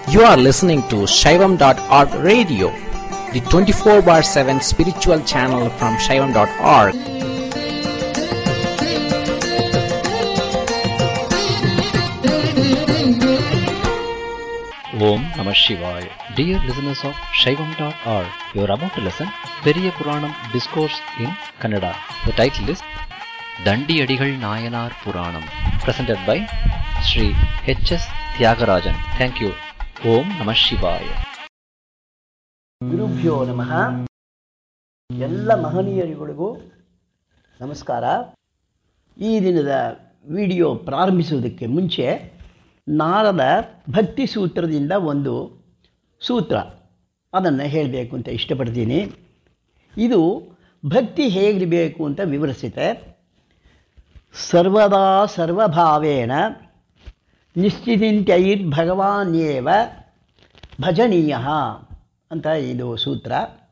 You are listening to Shaivam.org radio, the 24 bar 7 spiritual channel from Shaivam.org. Om Namah Shivaya. Dear listeners of Shaivam.org, you are about to listen Periya Puranam Discourse in Kannada. The title is Dandi Adigal Nayanar Puranam, presented by Sri H.S. Tyagarajan. Thank you. Om Namah Shivaya. ಗುರುಭ್ಯೋ ನಮಃ ಎಲ್ಲ ಮಹನೀಯರುಗಳಿಗೂ ನಮಸ್ಕಾರ ಈ ದಿನದ video ಪ್ರಾರಂಭಿಸುವುದಕ್ಕೆ ಮುಂಚೆ ನಾರದ ಭಕ್ತಿ ಸೂತ್ರದಿಂದ ಒಂದು ಸೂತ್ರ ಅದನ್ನು ಹೇಳಬೇಕು ಅಂತ ಇಷ್ಟಪಡ್ತೀನಿ ಇದು ಭಕ್ತಿ ಹೇಗಿರಬೇಕು ಅಂತ ವಿವರಿಸುತ್ತೆ ಸರ್ವದಾ ಸರ್ವಭಾವೇನ ನಿಶ್ಚಿತಿಂತ್ಯೈರ್ ಭಗವಾನ್ಯೇವ ಭಜನೀಯ ಅಂತ ಇದು ಸೂತ್ರ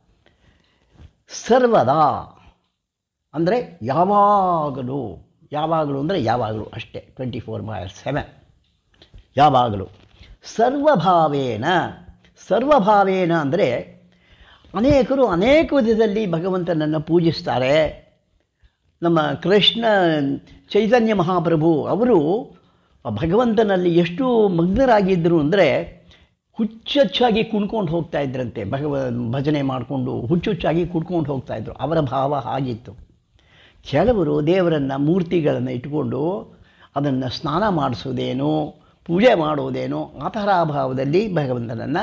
ಸರ್ವದಾ ಅಂದರೆ ಯಾವಾಗಲೂ ಯಾವಾಗಲೂ ಅಂದರೆ ಯಾವಾಗಲೂ ಅಷ್ಟೇ ಟ್ವೆಂಟಿ ಫೋರ್ ಬೈ ಸೆವೆನ್ ಯಾವಾಗಲೂ ಸರ್ವಭಾವೇನ ಸರ್ವಭಾವೇನ ಅಂದರೆ ಅನೇಕರು ಅನೇಕ ವಿಧದಲ್ಲಿ ಭಗವಂತನನ್ನು ಪೂಜಿಸ್ತಾರೆ ನಮ್ಮ ಕೃಷ್ಣ ಚೈತನ್ಯ ಮಹಾಪ್ರಭು ಅವರು ಭಗವಂತನಲ್ಲಿ ಎಷ್ಟು ಮಗ್ನರಾಗಿದ್ದರು ಅಂದರೆ ಹುಚ್ಚುಚ್ಚಾಗಿ ಕುಣ್ಕೊಂಡು ಹೋಗ್ತಾ ಇದ್ರಂತೆ ಭಗವ ಭಜನೆ ಮಾಡಿಕೊಂಡು ಹುಚ್ಚುಚ್ಚಾಗಿ ಕುಡ್ಕೊಂಡು ಹೋಗ್ತಾ ಇದ್ರು ಅವರ ಭಾವ ಹಾಗಿತ್ತು ಕೆಲವರು ದೇವರನ್ನು ಮೂರ್ತಿಗಳನ್ನು ಇಟ್ಕೊಂಡು ಅದನ್ನು ಸ್ನಾನ ಮಾಡಿಸೋದೇನೋ ಪೂಜೆ ಮಾಡೋದೇನೋ ಆ ಥರ ಭಾವದಲ್ಲಿ ಭಗವಂತನನ್ನು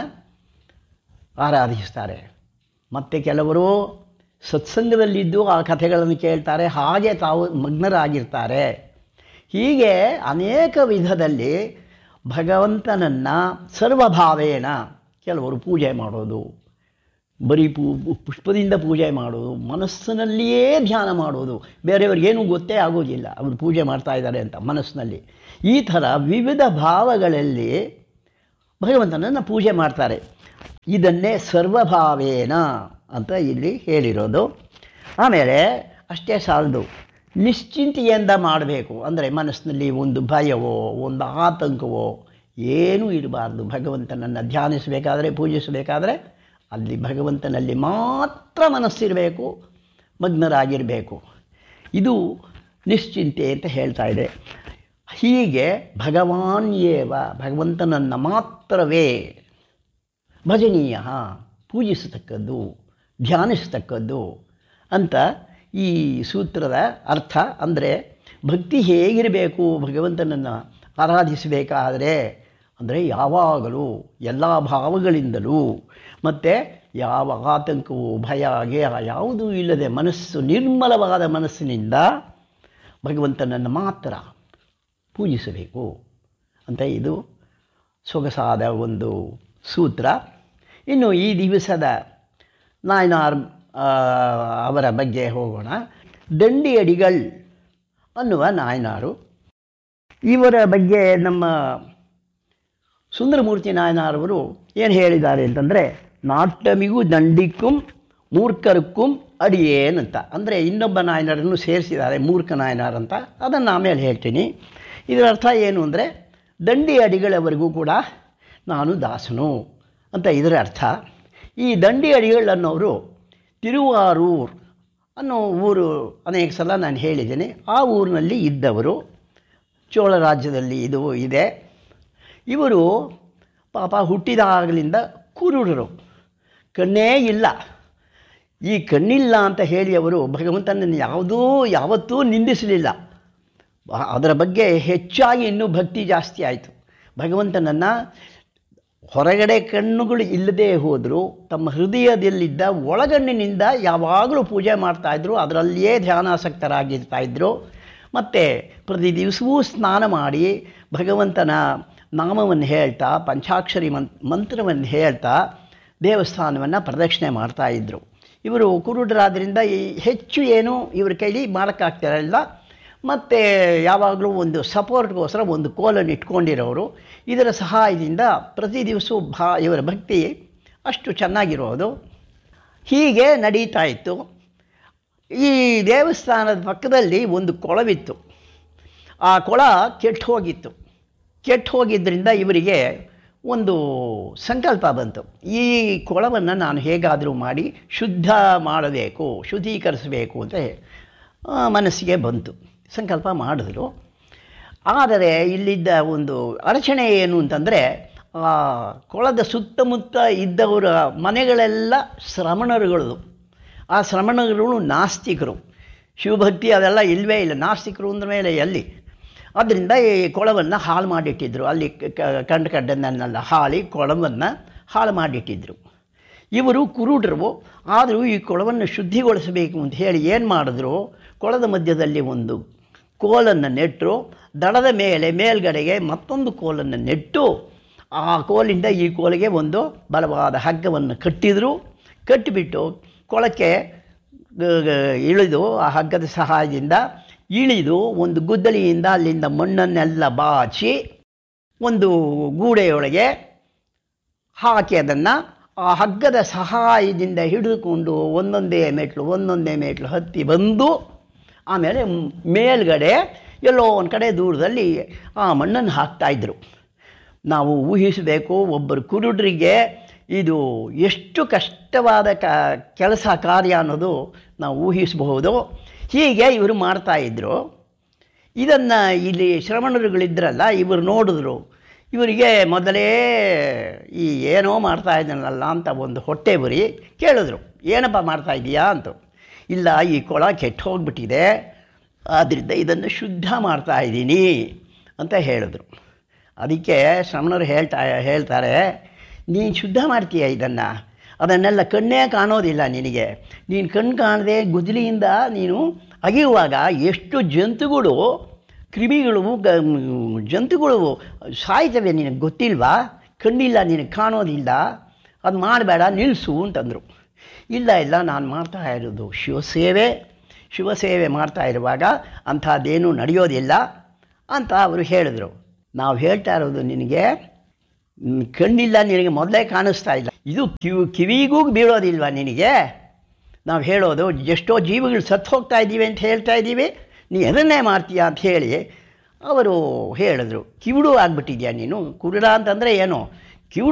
ಆರಾಧಿಸ್ತಾರೆ ಮತ್ತು ಕೆಲವರು ಸತ್ಸಂಗದಲ್ಲಿದ್ದು ಆ ಕಥೆಗಳನ್ನು ಕೇಳ್ತಾರೆ ಹಾಗೆ ತಾವು ಮಗ್ನರಾಗಿರ್ತಾರೆ ಹೀಗೆ ಅನೇಕ ವಿಧದಲ್ಲಿ ಭಗವಂತನನ್ನು ಸರ್ವಭಾವೇನ ಕೆಲವರು ಪೂಜೆ ಮಾಡೋದು ಬರೀ ಪೂ ಪುಷ್ಪದಿಂದ ಪೂಜೆ ಮಾಡೋದು ಮನಸ್ಸಿನಲ್ಲಿಯೇ ಧ್ಯಾನ ಮಾಡೋದು ಬೇರೆಯವ್ರಿಗೇನೂ ಗೊತ್ತೇ ಆಗೋದಿಲ್ಲ ಅವರು ಪೂಜೆ ಮಾಡ್ತಾ ಇದ್ದಾರೆ ಅಂತ ಮನಸ್ಸಿನಲ್ಲಿ ಈ ಥರ ವಿವಿಧ ಭಾವಗಳಲ್ಲಿ ಭಗವಂತನನ್ನು ಪೂಜೆ ಮಾಡ್ತಾರೆ ಇದನ್ನೇ ಸರ್ವಭಾವೇನ ಅಂತ ಇಲ್ಲಿ ಹೇಳಿರೋದು ಆಮೇಲೆ ಅಷ್ಟೇ ಸಾಲದು ನಿಶ್ಚಿಂತೆಯಿಂದ ಮಾಡಬೇಕು ಅಂದರೆ ಮನಸ್ಸಿನಲ್ಲಿ ಒಂದು ಭಯವೋ ಒಂದು ಆತಂಕವೋ ಏನೂ ಇರಬಾರ್ದು ಭಗವಂತನನ್ನು ಧ್ಯಾನಿಸಬೇಕಾದ್ರೆ ಪೂಜಿಸಬೇಕಾದ್ರೆ ಅಲ್ಲಿ ಭಗವಂತನಲ್ಲಿ ಮಾತ್ರ ಮನಸ್ಸಿರಬೇಕು ಮಗ್ನರಾಗಿರಬೇಕು ಇದು ನಿಶ್ಚಿಂತೆ ಅಂತ ಹೇಳ್ತಾ ಇದೆ ಹೀಗೆ ಭಗವಾನ್ಯೇವ ಭಗವಂತನನ್ನು ಮಾತ್ರವೇ ಭಜನೀಯ ಪೂಜಿಸತಕ್ಕದ್ದು ಧ್ಯಾನಿಸತಕ್ಕದ್ದು ಅಂತ ಈ ಸೂತ್ರದ ಅರ್ಥ ಅಂದರೆ ಭಕ್ತಿ ಹೇಗಿರಬೇಕು ಭಗವಂತನನ್ನು ಆರಾಧಿಸಬೇಕಾದರೆ ಅಂದರೆ ಯಾವಾಗಲೂ ಎಲ್ಲ ಭಾವಗಳಿಂದಲೂ ಮತ್ತು ಯಾವ ಆತಂಕವು ಭಯ ಗೇಹ ಯಾವುದೂ ಇಲ್ಲದೆ ಮನಸ್ಸು ನಿರ್ಮಲವಾದ ಮನಸ್ಸಿನಿಂದ ಭಗವಂತನನ್ನು ಮಾತ್ರ ಪೂಜಿಸಬೇಕು ಅಂತ ಇದು ಸೊಗಸಾದ ಒಂದು ಸೂತ್ರ ಇನ್ನು ಈ ದಿವಸದ ನಾಯನಾರ್ ಅವರ ಬಗ್ಗೆ ಹೋಗೋಣ ದಂಡಿಯಡಿಗಳ್ ಅನ್ನುವ ನಾಯನಾರು ಇವರ ಬಗ್ಗೆ ನಮ್ಮ ಸುಂದರಮೂರ್ತಿ ನಾಯನಾರವರು ಏನು ಹೇಳಿದ್ದಾರೆ ಅಂತಂದರೆ ನಾಟಮಿಗೂ ದಂಡಿಕ್ಕುಂ ಮೂರ್ಖರಕ್ಕುಂ ಅಡಿಯೇನ್ ಅಂತ ಅಂದರೆ ಇನ್ನೊಬ್ಬ ನಾಯನರನ್ನು ಸೇರಿಸಿದ್ದಾರೆ ಮೂರ್ಖ ನಾಯನಾರ್ ಅಂತ ಅದನ್ನು ಆಮೇಲೆ ಹೇಳ್ತೀನಿ ಇದರ ಅರ್ಥ ಏನು ಅಂದರೆ ದಂಡಿ ಅಡಿಗಳವರೆಗೂ ಕೂಡ ನಾನು ದಾಸನು ಅಂತ ಇದರ ಅರ್ಥ ಈ ದಂಡಿ ಅಡಿಗಳು ಅನ್ನೋರು ತಿರುವಾರೂರ್ ಅನ್ನೋ ಊರು ಅನೇಕ ಸಲ ನಾನು ಹೇಳಿದ್ದೇನೆ ಆ ಊರಿನಲ್ಲಿ ಇದ್ದವರು ಚೋಳ ರಾಜ್ಯದಲ್ಲಿ ಇದು ಇದೆ ಇವರು ಪಾಪ ಹುಟ್ಟಿದಾಗಲಿಂದ ಕುರುಡರು ಕಣ್ಣೇ ಇಲ್ಲ ಈ ಕಣ್ಣಿಲ್ಲ ಅಂತ ಹೇಳಿ ಅವರು ಭಗವಂತನನ್ನು ಯಾವುದೂ ಯಾವತ್ತೂ ನಿಂದಿಸಲಿಲ್ಲ ಅದರ ಬಗ್ಗೆ ಹೆಚ್ಚಾಗಿ ಇನ್ನೂ ಭಕ್ತಿ ಜಾಸ್ತಿ ಆಯಿತು ಭಗವಂತನನ್ನು ಹೊರಗಡೆ ಕಣ್ಣುಗಳು ಇಲ್ಲದೆ ಹೋದರೂ ತಮ್ಮ ಹೃದಯದಲ್ಲಿದ್ದ ಒಳಗಣ್ಣಿನಿಂದ ಯಾವಾಗಲೂ ಪೂಜೆ ಮಾಡ್ತಾಯಿದ್ರು ಅದರಲ್ಲಿಯೇ ಧ್ಯಾನಾಸಕ್ತರಾಗಿರ್ತಾಯಿದ್ರು ಮತ್ತು ಪ್ರತಿ ದಿವಸವೂ ಸ್ನಾನ ಮಾಡಿ ಭಗವಂತನ ನಾಮವನ್ನು ಹೇಳ್ತಾ ಪಂಚಾಕ್ಷರಿ ಮನ್ ಮಂತ್ರವನ್ನು ಹೇಳ್ತಾ ದೇವಸ್ಥಾನವನ್ನು ಪ್ರದಕ್ಷಿಣೆ ಮಾಡ್ತಾಯಿದ್ರು ಇವರು ಕುರುಡರಾದ್ರಿಂದ ಈ ಹೆಚ್ಚು ಏನು ಇವ್ರ ಕೈಲಿ ಮಾಡೋಕ್ಕಾಗ್ತಿರಲಿಲ್ಲ ಮತ್ತು ಯಾವಾಗಲೂ ಒಂದು ಸಪೋರ್ಟ್ಗೋಸ್ಕರ ಒಂದು ಕೋಲನ್ನು ಇಟ್ಕೊಂಡಿರೋರು ಇದರ ಸಹಾಯದಿಂದ ಪ್ರತಿ ದಿವಸವೂ ಭಾ ಇವರ ಭಕ್ತಿ ಅಷ್ಟು ಚೆನ್ನಾಗಿರೋದು ಹೀಗೆ ನಡೀತಾ ಇತ್ತು ಈ ದೇವಸ್ಥಾನದ ಪಕ್ಕದಲ್ಲಿ ಒಂದು ಕೊಳವಿತ್ತು ಆ ಕೊಳ ಕೆಟ್ಟು ಹೋಗಿತ್ತು ಕೆಟ್ಟು ಹೋಗಿದ್ದರಿಂದ ಇವರಿಗೆ ಒಂದು ಸಂಕಲ್ಪ ಬಂತು ಈ ಕೊಳವನ್ನು ನಾನು ಹೇಗಾದರೂ ಮಾಡಿ ಶುದ್ಧ ಮಾಡಬೇಕು ಶುದ್ಧೀಕರಿಸಬೇಕು ಅಂತ ಆ, ಮನಸ್ಸಿಗೆ ಬಂತು ಸಂಕಲ್ಪ ಮಾಡಿದ್ರು ಆದರೆ ಇಲ್ಲಿದ್ದ ಒಂದು ಅಡಚಣೆ ಏನು ಅಂತಂದರೆ ಆ ಕೊಳದ ಸುತ್ತಮುತ್ತ ಇದ್ದವರ ಮನೆಗಳೆಲ್ಲ ಶ್ರಮಣರುಗಳು ಆ ಶ್ರಮಣರುಗಳು ನಾಸ್ತಿಕರು ಶಿವಭಕ್ತಿ ಅದೆಲ್ಲ ಇಲ್ಲವೇ ಇಲ್ಲ ನಾಸ್ತಿಕರು ಅಂದ ಮೇಲೆ ಎಲ್ಲಿ ಆದ್ದರಿಂದ ಈ ಕೊಳವನ್ನು ಹಾಳು ಮಾಡಿಟ್ಟಿದ್ರು ಅಲ್ಲಿ ಕ- ಕಂಡು ಕಂಡನ್ನೆಲ್ಲ ಹಾಳಿ ಕೊಳವನ್ನು ಹಾಳು ಮಾಡಿಟ್ಟಿದ್ರು ಇವರು ಕುರುಡರು ಆದರೂ ಈ ಕೊಳವನ್ನು ಶುದ್ಧಿಗೊಳಿಸಬೇಕು ಅಂತ ಹೇಳಿ ಏನು ಮಾಡಿದ್ರು ಕೊಳದ ಮಧ್ಯದಲ್ಲಿ ಒಂದು ಕೋಲನ್ನು ನೆಟ್ಟರು ದಡದ ಮೇಲೆ ಮೇಲ್ಗಡೆಗೆ ಮತ್ತೊಂದು ಕೋಲನ್ನು ನೆಟ್ಟು ಆ ಕೋಲಿಂದ ಈ ಕೋಲಿಗೆ ಒಂದು ಬಲವಾದ ಹಗ್ಗವನ್ನು ಕಟ್ಟಿದರು ಕಟ್ಟಿಬಿಟ್ಟು ಕೊಳಕ್ಕೆ ಗ- ಗ- ಇಳಿದು ಆ ಹಗ್ಗದ ಸಹಾಯದಿಂದ ಇಳಿದು ಒಂದು ಗುದ್ದಲಿಯಿಂದ ಅಲ್ಲಿಂದ ಮಣ್ಣನ್ನೆಲ್ಲ ಬಾಚಿ ಒಂದು ಗೂಡೆಯೊಳಗೆ ಹಾಕಿ ಅದನ್ನು ಆ ಹಗ್ಗದ ಸಹಾಯದಿಂದ ಹಿಡಿದುಕೊಂಡು ಒಂದೊಂದೇ ಮೆಟ್ಲು ಒಂದೊಂದೇ ಮೆಟ್ಲು ಹತ್ತಿ ಬಂದು ಆಮೇಲೆ ಮ್- ಮೇಲ್ಗಡೆ ಎಲ್ಲೋ ಒಂದು ಕಡೆ ದೂರದಲ್ಲಿ ಆ ಮಣ್ಣನ್ನು ಹಾಕ್ತಾಯಿದ್ರು ನಾವು ಊಹಿಸಬೇಕು ಒಬ್ಬರು ಕುರುಡರಿಗೆ ಇದು ಎಷ್ಟು ಕಷ್ಟವಾದ ಕ ಕೆಲಸ ಕಾರ್ಯ ಅನ್ನೋದು ನಾವು ಊಹಿಸಬಹುದು ಹೀಗೆ ಇವರು ಮಾಡ್ತಾಯಿದ್ರು ಇದನ್ನು ಇಲ್ಲಿ ಶ್ರವಣರುಗಳಿದ್ರಲ್ಲ ಇವರು ನೋಡಿದ್ರು ಇವರಿಗೆ ಮೊದಲೇ ಈ ಏನೋ ಮಾಡ್ತಾ ಇದ್ದಾನಲ್ಲ ಅಂತ ಒಂದು ಹೊಟ್ಟೆ ಬರಿ ಕೇಳಿದ್ರು ಏನಪ್ಪ ಮಾಡ್ತಾ ಇದೀಯಾ ಅಂತ ಇಲ್ಲ ಈ ಕೊಳ ಕೆಟ್ಟು ಹೋಗ್ಬಿಟ್ಟಿದೆ ಆದ್ದರಿಂದ ಇದನ್ನು ಶುದ್ಧ ಮಾಡ್ತಾ ಇದ್ದೀನಿ ಅಂತ ಹೇಳಿದ್ರು ಅದಕ್ಕೆ ಶ್ರಮಣರು ಹೇಳ್ತಾ ಹೇಳ್ತಾರೆ ನೀನು ಶುದ್ಧ ಮಾಡ್ತೀಯ ಇದನ್ನು ಅದನ್ನೆಲ್ಲ ಕಣ್ಣೇ ಕಾಣೋದಿಲ್ಲ ನಿನಗೆ ನೀನು ಕಣ್ಣು ಕಾಣದೆ ಗುದ್ದಲಿಯಿಂದ ನೀನು ಅಗೆಯುವಾಗ ಎಷ್ಟು ಜಂತುಗಳು ಕ್ರಿಮಿಗಳು ಗ- ಜಂತುಗಳು ಸಾಯ್ತವೆ ನಿನಗೆ ಗೊತ್ತಿಲ್ವಾ ಕಣ್ಣಿಲ್ಲ ನಿನಗೆ ಕಾಣೋದಿಲ್ಲ ಅದು ಮಾಡಬೇಡ ನಿಲ್ಲಿಸು ಅಂತಂದರು ಇಲ್ಲ ಇಲ್ಲ ನಾನು ಮಾಡ್ತಾ ಇರೋದು ಶಿವಸೇವೆ ಶಿವಸೇವೆ ಮಾಡ್ತಾ ಇರುವಾಗ ಅಂಥದ್ದೇನೂ ನಡೆಯೋದಿಲ್ಲ ಅಂತ ಅವರು ಹೇಳಿದರು ನಾವು ಹೇಳ್ತಾ ಇರೋದು ನಿನಗೆ ಮ್, ಕಣ್ಣಿಲ್ಲ ನಿನಗೆ ಮೊದಲೇ ಕಾಣಿಸ್ತಾ ಇಲ್ಲ ಇದು ಕಿವಿ ಕಿವಿಗೂ ಬೀಳೋದಿಲ್ವಾ ನಿನಗೆ ನಾವು ಹೇಳೋದು ಎಷ್ಟೋ ಜೀವಿಗಳು ಸತ್ತು ಹೋಗ್ತಾ ಇದ್ದೀವಿ ಅಂತ ಹೇಳ್ತಾ ಇದ್ದೀವಿ ನೀ ಅದನ್ನೇ ಮಾಡ್ತೀಯಾ ಅಂತ ಹೇಳಿ ಅವರು ಹೇಳಿದ್ರು ಕಿವಿಡು ಆಗ್ಬಿಟ್ಟಿದ್ಯಾ ನೀನು ಕುರುಡ ಅಂತಂದರೆ ಏನು